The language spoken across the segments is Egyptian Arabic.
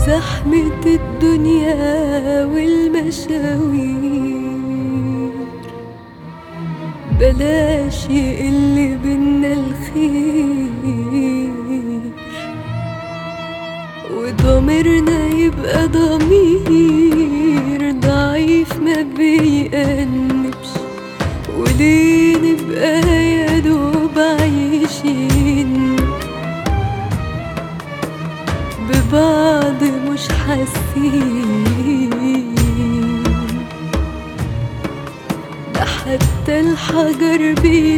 زحمة الدنيا والمشاوير بلاش يقل بينا الخير وضميرنا يبقى ضمير ضعيف ما بيأنبش وليه نبقى يا دوب عايشين ببعض مش حاسين ده حتى الحجر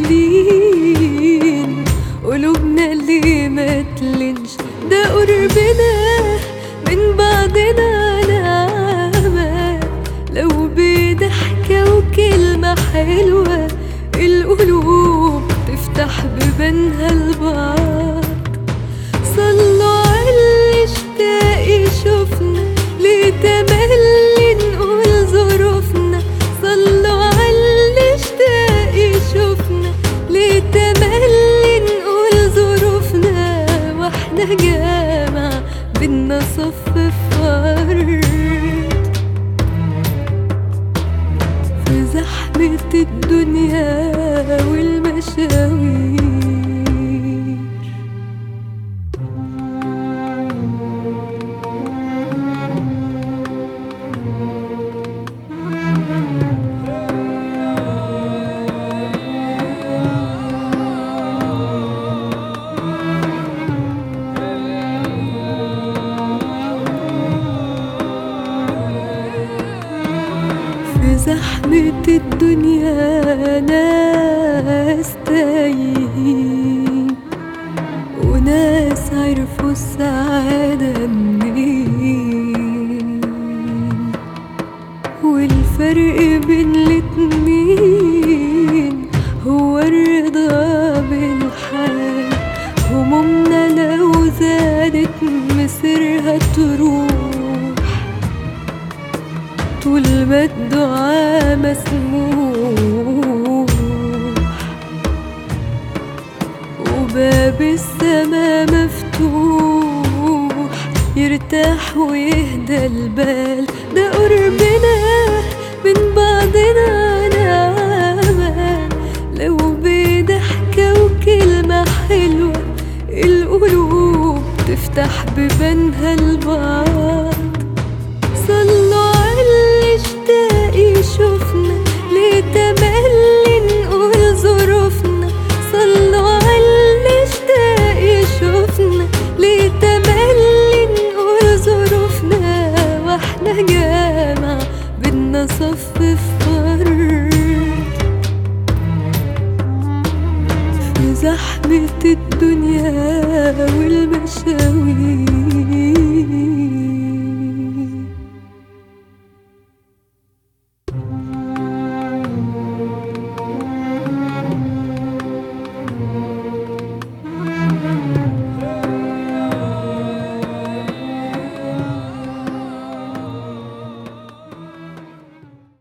بيلين قلوبنا اللي ما تلنش ده قربنا من بعضنا نعمة لو بضحكة وكلمة حلوة القلوب تفتح بيبانها لبعض صلوا على اللي اشتاق يشوفنا ليه تملي نقول ظروفنا صلوا على اللي اشتاق يشوفنا ليه تملي نقول ظروفنا واحنا جامع بينا صف فرد في زحمة الدنيا والمشاوير في زحمة الدنيا ناس تايهين وناس عرفوا السعادة منين والفرق بين الاتنين هو الرضا بالحال همومنا لو زادت مصيرها تروح طول ما الدعاء مسموح وباب السما مفتوح يرتاح ويهدى البال ده قربنا من بعضنا نعمة لو بضحكة وكلمة حلوة القلوب تفتح بيبانها لبعض صلوا على اللي اشتاق يشوفنا ليه تملي نقول ظروفنا صلوا على اللي اشتاق يشوفنا ليه تملي نقول ظروفنا واحنا جامع بينا صف فرد في زحمة الدنيا والمشاوير